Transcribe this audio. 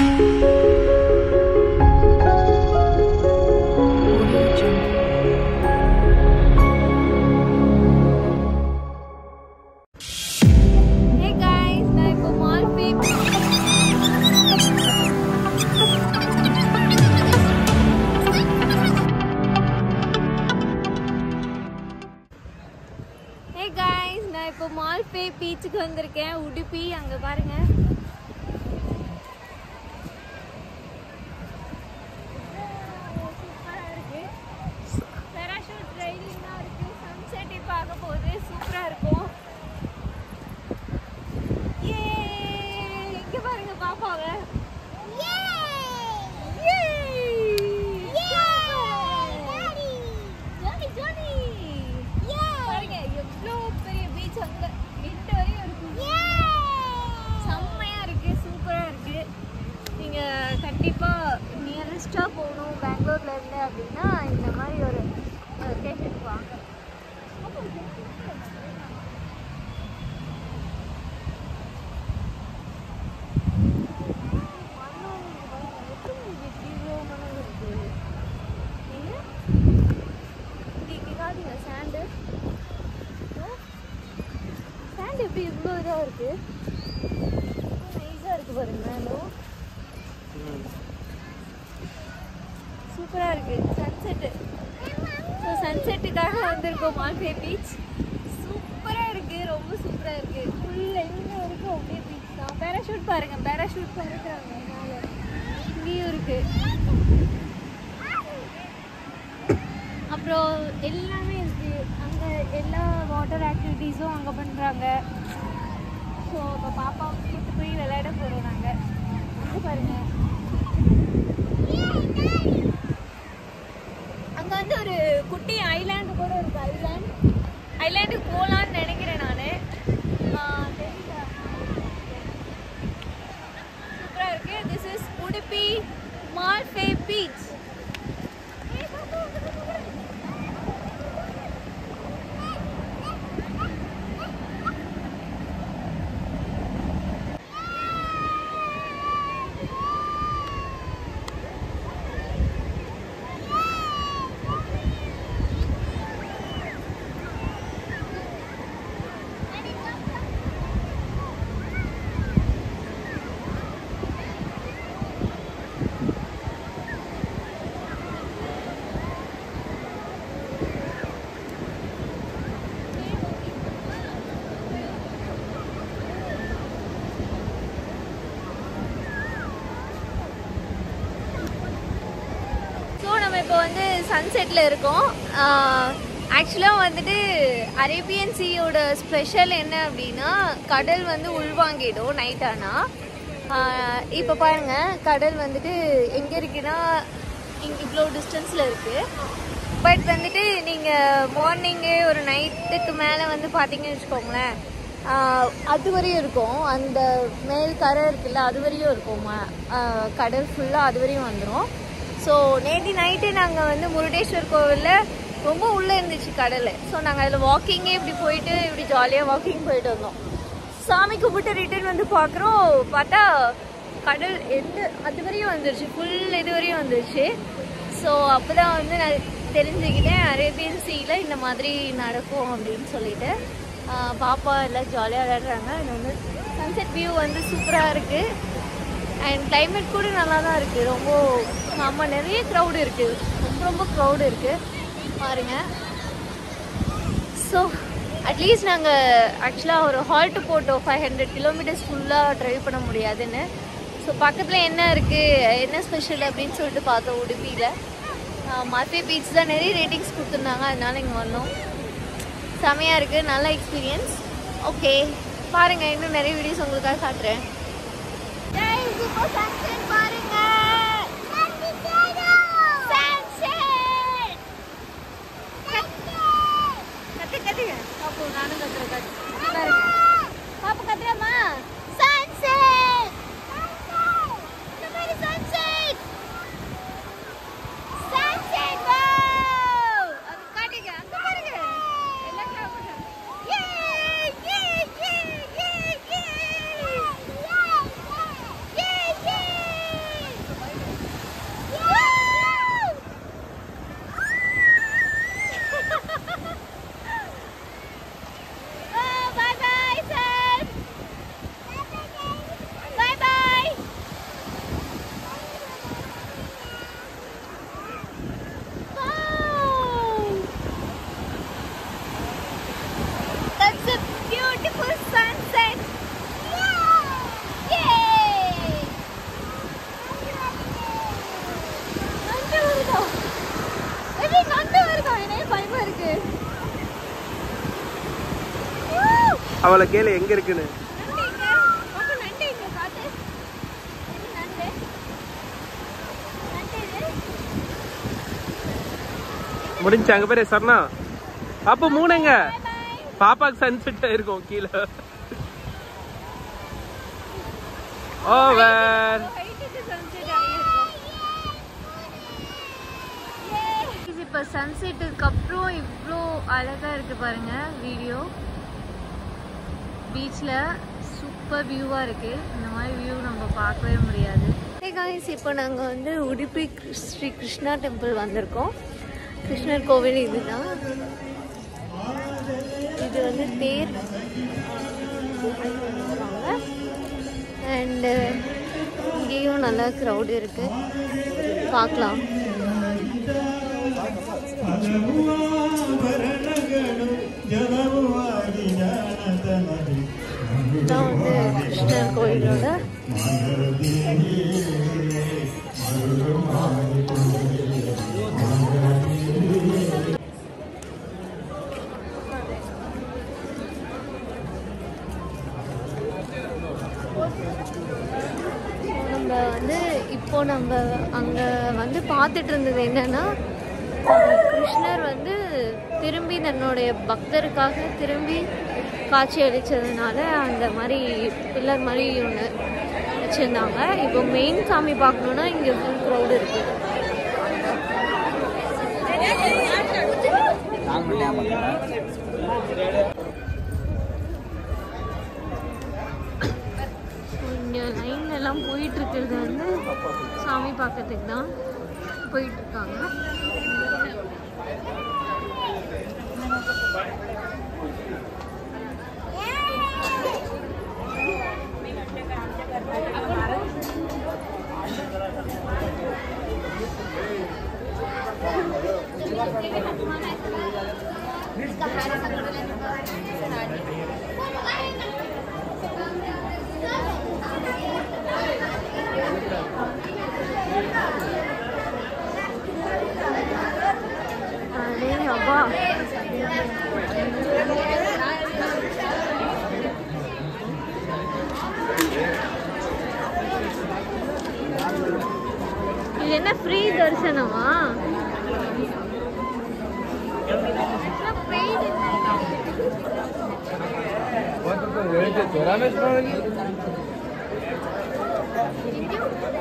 Hey guys, நான் இப்போ Malpe Hey guys, நான் இப்போ மால்பே பீச்சுக்கு வந்திருக்கேன் உடுப்பி அங்க பாருங்க சூப்பரா இருக்கு பேராஷூட் ரைடிங்லாம் இருக்கு சன்செட் இப்போ ஆக போகுது சூப்பரா இருக்கும் Yay! இங்க பாருங்க பாப்பாவ ஜானி ஜானி பாருங்க எவ்வளோ பெரிய பீச் அங்க எட்டு வரையும் இருக்கு செம்மையா இருக்கு சூப்பரா இருக்கு நீங்க கண்டிப்பா நியரஸ்டா போகணும் பெங்களூர்ல இருந்து அப்படின்னா இந்த மாதிரி ஒரு லொக்கேஷனுக்கு வாங்க சாண்டு சாண்ட் எப்படி இவ்வளோ இதாக இருக்கு நைஸாக இருக்கு பாருங்க மேலும் சூப்பராக இருக்கு சன்செட்டு ஸோ சன்செட்டுக்காக வந்திருக்கோம் மால்பே பீச் சூப்பராக இருக்கு ரொம்ப சூப்பராக இருக்கு ஃபுல் எங்கே வரைக்கும் அப்படியே பீச் தான் பேராஷூட் பாருங்க பேராஷூட் பறக்குறாங்க மேலே இங்கேயும் இருக்கு அப்புறம் எல்லாமே இருக்கு அங்கே எல்லா வாட்டர் ஆக்டிவிட்டீஸும் அங்கே பண்ணுறாங்க ஸோ இப்போ பாப்பாவை கூட்டு போய் விளையாட போகிறோம் நாங்கள் அங்கே பாருங்க அங்கே வந்து ஒரு குட்டி ஐலாண்டு கூட இருக்கு ஐலாண்ட் ஐலாண்டுக்கு போகலான்னு நினைக்கிறேன் நான் தெரியல சூப்பராக இருக்கு this is Udupi Malpe beach so நம்ம இப்போ வந்து சன்செட்டில் இருக்கோம் ஆக்சுவலாக வந்துட்டு அரேபியன் சீயோட ஸ்பெஷல் என்ன அப்படின்னா கடல் வந்து உள்வாங்கிடும் நைட் ஆனால் இப்போ பாருங்க கடல் வந்துட்டு எங்கே இருக்குன்னா இங்கே இவ்வளோ டிஸ்டன்ஸில் இருக்குது பட் வந்துட்டு நீங்கள் மார்னிங்கு ஒரு நைட்டுக்கு மேலே வந்து பார்த்தீங்கன்னு வச்சுக்கோங்களேன் ஆஹ் அது வரையும் இருக்கும் அந்த மேல் கரை இருக்குல்ல அது வரையும் இருக்கும் ம- ஆஹ் கடல் ஃபுல்லாக அது வரையும் வந்துடும் ஸோ நேற்று நைட்டு நாங்கள் வந்து முருடேஸ்வர் கோவிலில் ரொம்ப உள்ளே இருந்துச்சு கடல் ஸோ நாங்கள் அதில் வாக்கிங்கே இப்படி போயிட்டு இப்படி ஜாலியாக வாக்கிங் போயிட்டு வந்தோம் சாமி கும்பிட்டு ரிட்டர்ன் வந்து பார்க்குறோம் பார்த்தா கடல் எந்த அது வரையும் வந்துருச்சு ஃபுல் இது வரையும் வந்துருச்சு ஸோ அப்போ தான் வந்து நான் தெரிஞ்சுக்கிட்டேன் அரேபியன் சீல இந்த மாதிரி நடக்கும் அப்படின்னு சொல்லிட்டு ஆஹ் பாப்பா எல்லாம் ஜாலியாக விளையாடுறாங்க இது வந்து சன்செட் வியூ வந்து சூப்பராக இருக்குது அண்ட் கிளைமேட் கூட நல்லா தான் இருக்குது ரொம்ப ஆமாம் நிறைய க்ரௌடு இருக்குது ரொம்ப ரொம்ப க்ரௌடு இருக்குது பாருங்க ஸோ அட்லீஸ்ட் நாங்கள் ஆக்சுவலாக ஒரு ஹால்ட்டு போட்டோம் ஃபைவ் ஹண்ட்ரட் கிலோமீட்டர்ஸ் ஃபுல்லாக ட்ரைவ் பண்ண முடியாதுன்னு ஸோ பக்கத்தில் என்ன இருக்குது என்ன ஸ்பெஷல் அப்படின்னு சொல்லிட்டு பார்த்தோம் உடுப்பியில் மல்பே பீச் தான் நிறைய ரேட்டிங்ஸ் கொடுத்துருந்தாங்க அதனால இங்கே வந்தோம் செமையாக இருக்குது நல்ல எக்ஸ்பீரியன்ஸ் ஓகே பாருங்கள் இன்னும் நிறைய வீடியோஸ் உங்களுக்காக காட்டுறேன் பாருங்க கத்து கத்துங்க பாப்பு நானும் கத்துறேன் கத்து பாருங்க பாப்பு கத்துறமா சன்செட் இந்த மாதிரி சன்செட் சன்செட் வாவ் அது காட்டுங்க அங்க பாருங்க எல்லாம் காட்டுங்க யே யே யே யே யே யே யே அவளை கேளு எங்க இருக்குன்னு முடிஞ்சு அங்க பேரு சரணா அப்ப மூணுங்க பாப்பாக்கு சன்செட் ஆயிருக்கும் கீழே ஓவர் இப்போ சன்செட்டுக்கு அப்புறம் இவ்வளோ அழகாக இருக்கு பாருங்க வீடியோ பீச்சில் சூப்பர் வியூவாக இருக்கு இந்த மாதிரி வியூ நம்ம பார்க்கவே முடியாது காய்ஸ் இப்போ நாங்கள் வந்து உடுப்பி கிருஷ்- ஸ்ரீ கிருஷ்ணா டெம்பிள் வந்திருக்கோம் கிருஷ்ணர் கோவில் இதுதான் இது வந்து தேர் அண்டு இங்கேயும் நல்லா க்ரௌட் இருக்கு பார்க்கலாம் இதான் வந்து கிருஷ்ணர் கோயிலோட நம்ம வந்து இப்போ நம்ம அங்கே வந்து பார்த்துட்டு இருந்தது என்னன்னா கிருஷ்ணர் வந்து திரும்பி தன்னுடைய பக்தருக்காக திரும்பி காட்சி அளித்ததுனால அந்த மாதிரி பில்லர் மாதிரி ஒன்று வச்சுருந்தாங்க இப்போ மெயின் சாமி பார்க்கணுன்னா இங்கே ஃபுல் க்ரௌடு இருக்குது இங்கே லைன்ல எல்லாம் போயிட்டு இருக்கிறது வந்து சாமி பார்க்கறதுக்கு தான் போயிட்டு இருக்காங்க அடே அப்பா இது என்ன ஃப்ரீ தரிசனமா paid ஜொராமே Did you?